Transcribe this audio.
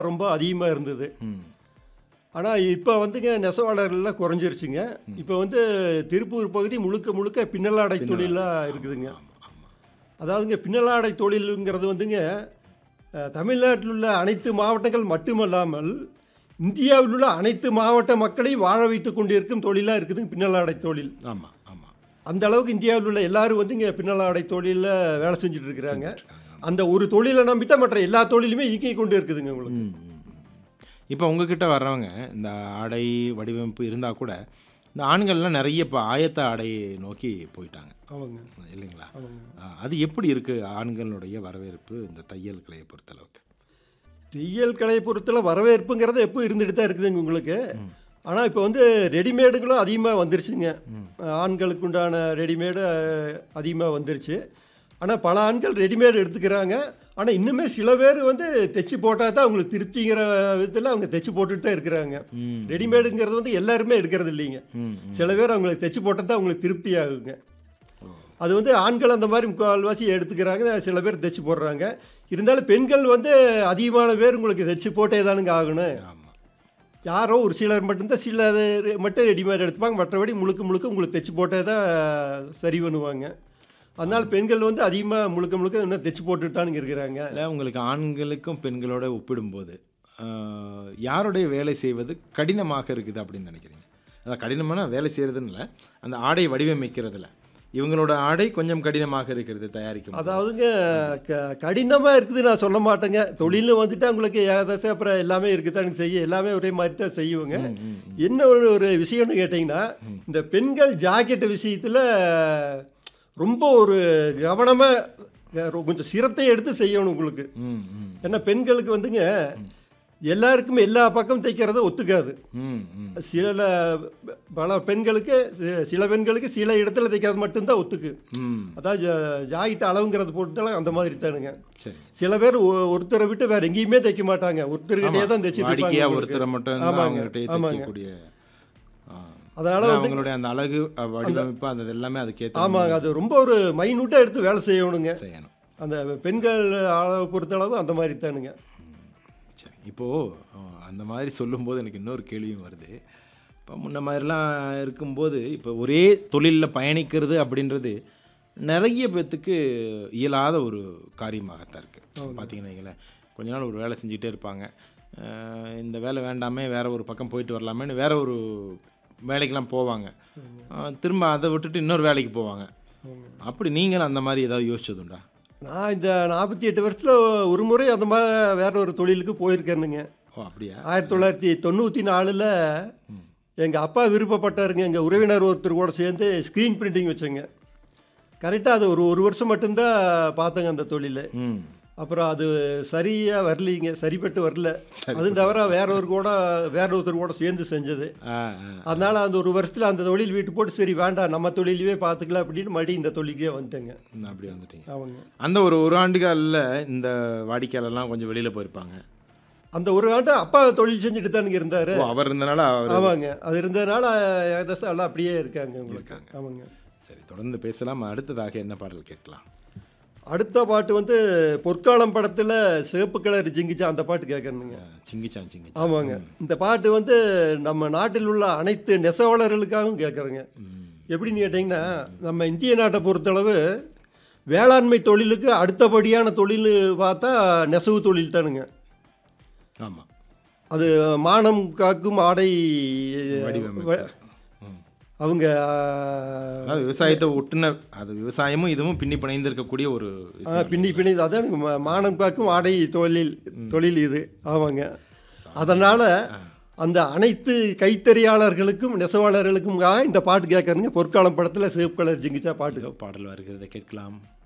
ரொம்ப அதிகமாக இருந்தது ம் ஆனால் இப்போ வந்துங்க நெசவாளர்கள்லாம் குறைஞ்சிருச்சுங்க இப்போ வந்து திருப்பூர் பகுதி முழுக்க முழுக்க பின்னலாடை தொழிலாக இருக்குதுங்க அதாவதுங்க பின்னலாடை தொழிலுங்கிறது வந்துங்க அஹ், தமிழ்நாட்டில் உள்ள அனைத்து மாவட்டங்கள் மட்டுமல்லாமல் இந்தியாவில் உள்ள அனைத்து மாவட்ட மக்களையும் வாழ வைத்து கொண்டிருக்கும் தொழிலாக இருக்குதுங்க பின்னலாடை தொழில் ஆமாம் ஆமாம் அந்த அளவுக்கு இந்தியாவில் உள்ள எல்லாரும் வந்து இங்கே பின்னலாடை தொழிலில் வேலை செஞ்சுட்டு இருக்கிறாங்க அந்த ஒரு தொழிலை நம்பித்தான் மற்ற எல்லா தொழிலுமே இயங்கி கொண்டு இருக்குதுங்க உங்களுக்கு ம் இப்போ உங்ககிட்ட வர்றவங்க இந்த ஆடை வடிவமைப்பு இருந்தால் கூட இந்த ஆண்கள்லாம் நிறைய இப்போ ஆயத்த ஆடையை நோக்கி போயிட்டாங்க ஆமாங்க இல்லைங்களா ஆமாங்க ஆ, அது எப்படி இருக்குது ஆண்களுடைய வரவேற்பு இந்த தையல் கலையை பொறுத்தளவுக்கு தையல் கலையை பொறுத்தல வரவேற்புங்கிறது எப்போ இருந்துட்டு தான் இருக்குதுங்க உங்களுக்கு ஆனால் இப்போ வந்து ரெடிமேடுகளும் அதிகமாக வந்துருச்சுங்க ஆண்களுக்கு உண்டான ரெடிமேடு அதிகமாக வந்துருச்சு ஆனால் பல ஆண்கள் ரெடிமேடு எடுத்துக்கிறாங்க ஆனால் இன்னுமே சில பேர் வந்து தைச்சி போட்டால் தான் அவங்களுக்கு திருப்திங்கிற விதத்தில் அவங்க தைச்சி போட்டுட்டு தான் இருக்கிறாங்க ம் ரெடிமேடுங்கிறது வந்து எல்லாருமே எடுக்கிறது இல்லைங்க ம் சில பேர் அவங்களுக்கு தைச்சி போட்டால் தான் அவங்களுக்கு திருப்தி ஆகுங்க ஓ அது வந்து ஆண்கள் அந்த மாதிரி முக்கால்வாசி எடுத்துக்கிறாங்க சில பேர் தைச்சி போடுறாங்க இருந்தாலும் பெண்கள் வந்து அதிகமான பேர் உங்களுக்கு தைச்சி போட்டே தானுங்க ஆகணும் ஆமாம் யாரோ ஒரு சிலர் மட்டும்தான் சில இது மட்டும் ரெடிமேட் எடுத்துப்பாங்க மற்றபடி முழுக்க முழுக்க உங்களுக்கு தைச்சி போட்டே தான் சரி பண்ணுவாங்க அதனால் பெண்கள் வந்து அதிகமாக முழுக்க முழுக்க இன்னும் தைச்சி போட்டுட்டு தானுங்க இருக்கிறாங்க இல்லை உங்களுக்கு ஆண்களுக்கும் பெண்களோட ஒப்பிடும்போது ஆ, யாருடைய வேலை செய்வது கடினமாக இருக்குது அப்படின்னு நினைக்கிறீங்க அதான் கடினமான வேலை செய்கிறதுன்னு இல்லை அந்த ஆடை வடிவமைக்கிறதுல இவங்களோட ஆடை கொஞ்சம் கடினமாக இருக்கிறது தயாரிக்கும் போது. அதாவதுங்க க கடினமாக இருக்குது நான் சொல்ல மாட்டேங்க தொழில்னு வந்துட்டு உங்களுக்கு ஏதாச்சும் அப்புறம் எல்லாமே இருக்குதானுங்க செய்ய எல்லாமே ஒரே மாதிரி தான் செய்வோங்க ம், ம், ம். என்ன ஒரு ஒரு விஷயம்னு கேட்டிங்கன்னா இந்த பெண்கள் ஜாக்கெட் விஷயத்தில் ரொம்ப ஒரு கவனமாக கொஞ்சம் சிரத்தை எடுத்து செய்யணும் உங்களுக்கு ம் ம் ஏன்னா பெண்களுக்கு வந்துங்க எல்லாருக்குமே எல்லா பக்கம் தைக்கிறத ஒத்துக்காது ம் ம் சில பல பெண்களுக்கு சி- சில பெண்களுக்கு சில இடத்துல தைக்கிறது மட்டும்தான் ஒத்துக்கு ம் அதாவது ஜா- ஜாக்கெட் அளவுங்கிறது பொறுத்தளவு அந்த மாதிரி தானுங்க சரி சில பேர் ஒ- ஒருத்தரை விட்டு வேற எங்கேயுமே தைக்க மாட்டாங்க ஒருத்தர்கிட்டயே தான் தைச்சிட்டு வாடிக்கையா இருப்பாங்க உங்களுக்கு. ஒருத்தரை மட்டும் ஆமாங்க, அவங்ககிட்ட ஆமாங்க. தைக்கக்கூடிய ஆ. அதனால அதான் வந்து அவங்களுடைய அந்த அழகு அ, வடிவமைப்பு அந்த எல்லாமே அதுக்கேற்ற ஆமாங்க அது ரொம்ப ஒரு மைனூட்டாக எடுத்து வேலை செய்யணுங்க செய்யணும் அந்த பெண்கள் அளவை பொறுத்தளவு அந்த மாதிரி தானுங்க சரி இப்போது அந்த மாதிரி சொல்லும்போது எனக்கு இன்னொரு கேள்வியும் வருது இப்போ முன்ன மாதிரிலாம் இருக்கும்போது இப்போ ஒரே தொழிலில் பயணிக்கிறது அப்படின்றது நிறைய பேர்த்துக்கு இயலாத ஒரு காரியமாகத்தான் இருக்குது பார்த்தீங்கன்னா வைங்களேன் கொஞ்ச நாள் ஒரு வேலை செஞ்சுட்டே இருப்பாங்க அஹ் இந்த வேலை வேண்டாமே வேற ஒரு பக்கம் போயிட்டு வரலாமேன்னு வேற ஒரு வேலைக்கெல்லாம் போவாங்க அஹ் திரும்ப அதை விட்டுட்டு இன்னொரு வேலைக்கு போவாங்க அப்படி நீங்களும் அந்த மாதிரி ஏதாவது யோசிச்சதுண்டா நான் இந்த நாற்பத்தி எட்டு வருஷத்தில் ஒரு முறை அந்த மாதிரி வேற ஒரு தொழிலுக்கு போயிருக்கேனுங்க ஓ அப்படியா ஆயிரத்தி தொள்ளாயிரத்தி தொண்ணூற்றி நாலில் எங்கள் அப்பா விருப்பப்பட்டாருங்க எங்கள் உறவினர் ஒருத்தர் கூட சேர்ந்து ஸ்க்ரீன் பிரிண்டிங் வச்சேங்க கரெக்டாக அது ஒரு ஒரு வருஷம் மட்டும்தான் பார்த்தேங்க அந்த தொழில் ம் அப்புறம் அது சரியாக வரலீங்க சரிப்பட்டு வரல அதுவும் தவிர வேற ஒரு கூட வேற ஒருத்தர் கூட சேர்ந்து செஞ்சது ஆ ஆ அதனால் அந்த ஒரு வருஷத்தில் அந்த தொழில் வீட்டு போட்டு சரி வேண்டாம் நம்ம தொழிலையே பார்த்துக்கலாம் அப்படின்னு மறுபடியும் இந்த தொழிலுக்கே வந்துட்டேங்க ம், அப்படி வந்துட்டீங்க அவங்க அந்த ஒரு ஒரு ஆண்டு காலில் இந்த வாடிக்கையாளர்லாம் கொஞ்சம் வெளியில் போயிருப்பாங்க அந்த ஒரு ஆண்டு அப்பா தொழில் செஞ்சுட்டு தானுங்க இருந்தார் ஓ அவர் இருந்தனால அவர் ஆமாங்க அது இருந்ததுனால ஏதாச்சும் எல்லாம் அப்படியே இருக்காங்க உங்களுக்கு ஆமாங்க சரி தொடர்ந்து பேசலாம் அடுத்ததாக என்ன பாடல் கேட்கலாம் அடுத்த பாட்டு வந்து பொற்காலம் படத்தில் சிவப்பு கலர் ஜிங்கிச்சா அந்த பாட்டு கேட்கணுங்க அஹ், சிங்கிச்சான் சிங்கிச்சான் ஆமாங்க இந்த பாட்டு வந்து நம்ம நாட்டில் உள்ள அனைத்து நெசவாளர்களுக்காகவும் கேட்குறேங்க ம், எப்படின்னு கேட்டிங்கன்னா நம்ம இந்திய நாட்டை பொறுத்தளவு வேளாண்மை தொழிலுக்கு அடுத்தபடியான தொழில் பார்த்தா நெசவு தொழில் தானுங்க ஆமாம் அது மானம் காக்கும் ஆடை வடிவமைப்பு ம். அவங்க அதாவது விவசாயத்தை ஒட்டுன அது விவசாயமும் இதுவும் பின்னி பிணைந்து இருக்கக்கூடிய ஒரு ஆ, விஷயம். பின்னி பின்னி அதான் எனக்கு மா- மானம் காக்கும் ஆடை தொழில் தொழில் இது ஆமாங்க அதனால் அந்த அனைத்து கைத்தறியாளர்களுக்கும் நெசவாளர்களுக்கும் இந்த பாட்டு கேட்கறதுங்க பொற்காலம் படத்தில் சிவப்பு கலர் ஜிங்கிச்சா பாட்டு இதோ பாடல் வருகிறதை கேட்கலாம்